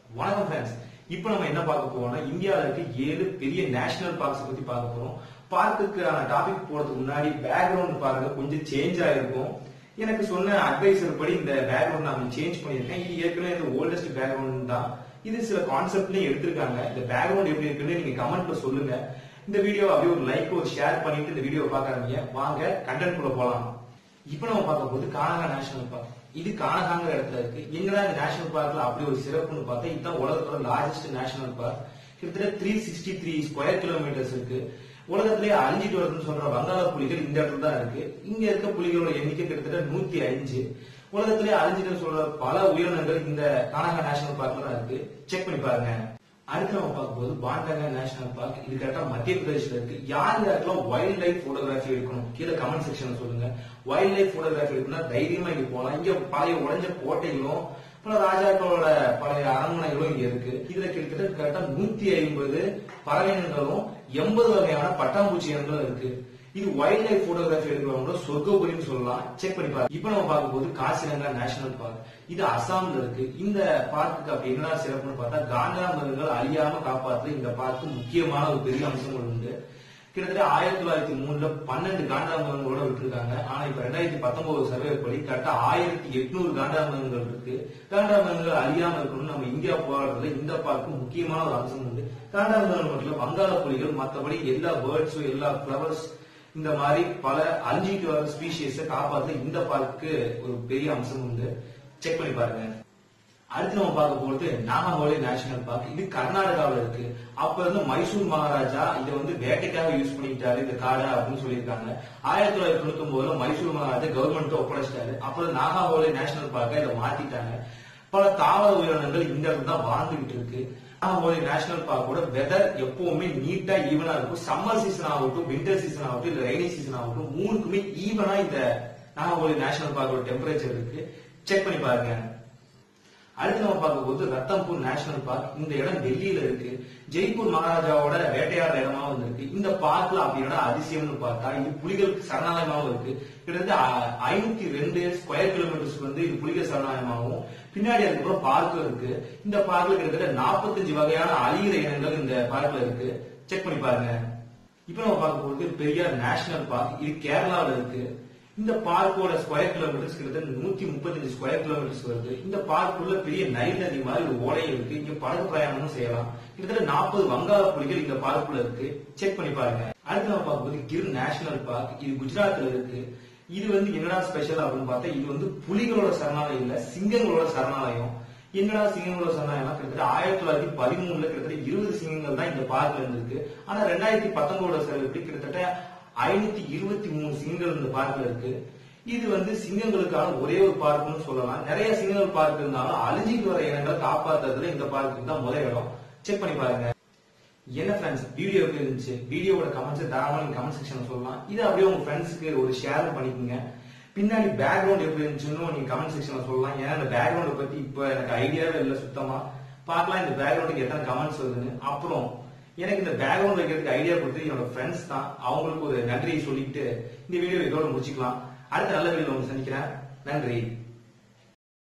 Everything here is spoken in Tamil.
வணக்கம் ஃப்ரெண்ட்ஸ் இப்போ நம்ம என்ன பார்க்க போறோம்னா இந்தியாவில் இருக்க ஏழு பெரிய நேஷனல் பார்க்ஸ் பத்தி பார்க்க போறோம் பார்க்குக்கான டாபிக் போறதுக்கு முன்னாடி பேக்ரவுண்ட் பாருங்க கொஞ்சம் சேஞ்ச் ஆயிருக்கும் எனக்கு சொன்ன அட்வைசர் படி இந்த பேக்ரவுண்ட் நான் சேஞ்ச் பண்ணியிருக்கேன் இது ஏற்கனவே இந்த ஓல்டஸ்ட் பேக்ரவுண்ட் தான் இது சில கான்செப்ட்லயும் எடுத்திருக்காங்க இந்த பேக்ரவுண்ட் எப்படி இருக்குன்னு நீங்க கமெண்ட்ல சொல்லுங்க இந்த வீடியோ அப்படியே ஒரு லைக் ஒரு ஷேர் பண்ணிட்டு இந்த வீடியோ பாக்காதீங்க வாங்க கண்டென்ட் குள்ள போலாம் இப்போ நம்ம பார்க்க போது கானகா நேஷனல் பார்க் இது கானகாங்கிற இடத்துல இருக்கு எங்கடா இந்த நேஷனல் பார்க்ல அப்படி ஒரு சிறப்புன்னு பார்த்தா இதுதான் உலகத்தோட லார்ஜஸ்ட் நேஷனல் பார்க் கிட்டத்தட்ட three sixty three square kilometres இருக்கு உலகத்திலேயே அழிஞ்சிட்டு வருதுன்னு சொல்ற வங்காள புலிகள் இந்த இடத்துல தான் இருக்கு இங்க இருக்க புலிகளோட எண்ணிக்கை கிட்டத்தட்ட நூத்தி அஞ்சு உலகத்திலேயே அழிஞ்சிட்டு சொல்ற பல உயிரினங்கள் இந்த கானகா நேஷனல் பார்க்ல தான் இருக்கு செக் பண்ணி பாருங்க அடுத்து நம்ம பார்க்கும்போது பாண்டங்கா நேஷனல் பார்க் இது கரெக்டா மத்திய பிரதேஷ்ல இருக்கு யார் யாருக்கெல்லாம் வைல்ட் லைஃப் போட்டோகிராஃபி எடுக்கணும் கீழே கமெண்ட் செக்ஷன்ல சொல்லுங்க வைல்ட் லைஃப் போட்டோகிராஃபி எடுக்கணும்னா தைரியமா இங்க போலாம் இங்க பழைய உடைஞ்ச கோட்டைகளும் பல ராஜாக்களோட பழைய அரண்மனைகளும் இங்க இருக்கு இதுல கிட்டத்தட்ட கரெக்டா நூத்தி ஐம்பது பறவைகளும் எண்பது வகையான பட்டாம்பூச்சி இனங்களும் இருக்கு இது வைல்ட் லைஃப் போட்டோகிராஃபி எடுக்கிறவங்க சொர்க்கபுரின்னு சொல்லலாம் செக் பண்ணி பாருங்க இப்போ நம்ம பார்க்கும்போது காசிரங்கா நேஷனல் பார்க் இது அசாம்ல இருக்கு இந்த பார்க்குக்கு அப்படி என்ன சிறப்புன்னு பார்த்தா காண்டாமிருகங்கள் அழியாம காப்பாற்ற இந்த பார்க்கு முக்கியமான ஒரு பெரிய அம்சங்கள் உண்டு கிட்டத்தட்ட ஆயிரத்தி தொள்ளாயிரத்தி மூணுல பன்னெண்டு காண்டாமிருகங்களோட விட்டுருக்காங்க ஆனா இப்ப ரெண்டாயிரத்தி பத்தொன்பது சர்வே படி கரெக்டா ஆயிரத்தி எட்நூறு காண்டாமிருகங்கள் இருக்கு காண்டாமிருகங்கள் அழியாம இருக்கணும்னு நம்ம இந்தியா போராட்டத்துல இந்த பார்க்கு முக்கியமான ஒரு அம்சம் உண்டு காண்டாமிருகங்கள் மட்டும் இல்ல வங்காள புலிகள் மற்றபடி எல்லா பேர்ட்ஸும் எல்லா ஃபிளவர்ஸ் இந்த மாதிரி பல அழிஞ்சிட்டு வர ஸ்பீஷியஸ காப்பாற்ற இந்த பார்க்கு ஒரு பெரிய அம்சம் உண்டு செக் பண்ணி பாருங்க அடுத்து நம்ம பார்க்க போறது நாகமோலி நேஷனல் பார்க் இது கர்நாடகாவில் இருக்கு அப்ப இருந்து மைசூர் மகாராஜா இதை வந்து வேட்டைக்காக யூஸ் பண்ணிட்டாரு இந்த காடை அப்படின்னு சொல்லியிருக்காங்க ஆயிரத்தி தொள்ளாயிரத்தி தொண்ணூத்தி ஒன்பதுல மைசூர் மகாராஜா கவர்மெண்ட் ஒப்படைச்சிட்டாரு அப்புறம் நாகாவோலி நேஷனல் பார்க்க இதை மாத்திட்டாங்க பல தாவர உயிரினங்கள் இந்த இடத்துல தான் வாழ்ந்துகிட்டு இருக்கு நாகமோலி நேஷனல் பார்க்கோட வெதர் எப்பவுமே நீட்டா ஈவனா இருக்கும் சம்மர் சீசன் ஆகட்டும் வின்டர் சீசன் ஆகட்டும் இல்ல ரெய்னி சீசன் ஆகட்டும் மூணுக்குமே ஈவனா இந்த நாகமோலி நேஷனல் பார்க்கோட டெம்பரேச்சர் இருக்கு செக் பண்ணி பாருங்க அடுத்து நம்ம பார்க்க போது ரத்தம்பூர் நேஷனல் பார்க் இந்த இடம் டெல்லியில இருக்கு ஜெய்ப்பூர் மகாராஜாவோட வேட்டையாடுற இடமா வந்திருக்கு இந்த பார்க்ல அப்படின்னா அதிசயம்னு பார்த்தா இது புலிகளுக்கு சரணாலயமாவும் இருக்கு கிட்டத்தட்ட ஐநூத்தி ரெண்டு ஸ்கொயர் கிலோமீட்டர்ஸ் வந்து இது புலிகள் சரணாலயமாகவும் பின்னாடி அதுக்கப்புறம் பார்க்கும் இருக்கு இந்த பார்க்ல கிட்டத்தட்ட நாற்பத்தஞ்சு வகையான அழிகிற இனங்கள் இந்த பார்க்ல இருக்கு செக் பண்ணி பாருங்க இப்ப நம்ம பார்க்க போறது பெரியார் நேஷனல் பார்க் இது கேரளாவில் இருக்கு இந்த பார்க்கோட ஸ்கொயர் கிலோமீட்டர்ஸ் கிட்டத்தட்ட நூத்தி முப்பத்தஞ்சு ஸ்கொயர் கிலோமீட்டர்ஸ் வருது இந்த பார்க்குள்ள பெரிய நைல் நதி மாதிரி ஒரு ஓடை இருக்கு இங்க படகு பிரயாணமும் செய்யலாம் கிட்டத்தட்ட நாற்பது வங்காள புலிகள் இந்த பார்க்குள்ள இருக்கு செக் பண்ணி பாருங்க அடுத்து நம்ம பார்க்கும்போது கிர் நேஷனல் பார்க் இது குஜராத்ல இருக்கு இது வந்து என்னடா ஸ்பெஷல் அப்படின்னு பார்த்தா இது வந்து புலிகளோட சரணாலயம் இல்ல சிங்கங்களோட சரணாலயம் என்னடா சிங்கங்களோட சரணாலயம் கிட்டத்தட்ட ஆயிரத்தி தொள்ளாயிரத்தி பதிமூணுல கிட்டத்தட்ட இருபது சிங்கங்கள் தான் இந்த பார்க்ல இருந்திருக்கு ஆனா ரெண்டாயிரத்தி பத்தொன்பதோட செலவு கிட்டத்தட்ட ஐநூத்தி இருபத்தி மூணு சிங்கங்கள் இந்த பார்க்ல இருக்கு இது வந்து சிங்கங்களுக்கான ஒரே ஒரு பார்க்னு சொல்லலாம் நிறைய சிங்கங்கள் பார்க் இருந்தாலும் அழிஞ்சிட்டு வர இனங்களை காப்பாத்துறதுல இந்த பார்க்கு தான் முதல் இடம் செக் பண்ணி பாருங்க என்ன ஃப்ரெண்ட்ஸ் வீடியோ எப்படி இருந்துச்சு வீடியோவோட கமெண்ட்ஸ் தாராளமாக நீங்க கமெண்ட் செக்ஷன்ல சொல்லலாம் இது அப்படியே உங்க ஃப்ரெண்ட்ஸ்க்கு ஒரு ஷேர் பண்ணிக்கோங்க பின்னாடி பேக்ரவுண்ட் எப்படி இருந்துச்சுன்னு நீங்க கமெண்ட் செக்ஷன்ல சொல்லலாம் ஏன்னா இந்த பேக்ரவுண்டை பத்தி இப்போ எனக்கு ஐடியாவே இல்லை சுத்தமா பார்க்கலாம் இந்த பேக்ரவுண்டுக்கு எத்தனை கமெண்ட்ஸ் வருதுன்னு அப்புறம் எனக்கு இந்த பேக்ரவுண்ட் வைக்கிறதுக்கு ஐடியா கொடுத்து என்னோட ஃப்ரெண்ட்ஸ் தான் அவங்களுக்கு ஒரு நன்றியை சொல்லிட்டு இந்த வீடியோ இதோட முடிச்சுக்கலாம் அடுத்த நல்ல வீடியோ ஒன்று சந்திக்கிறேன் நன்றி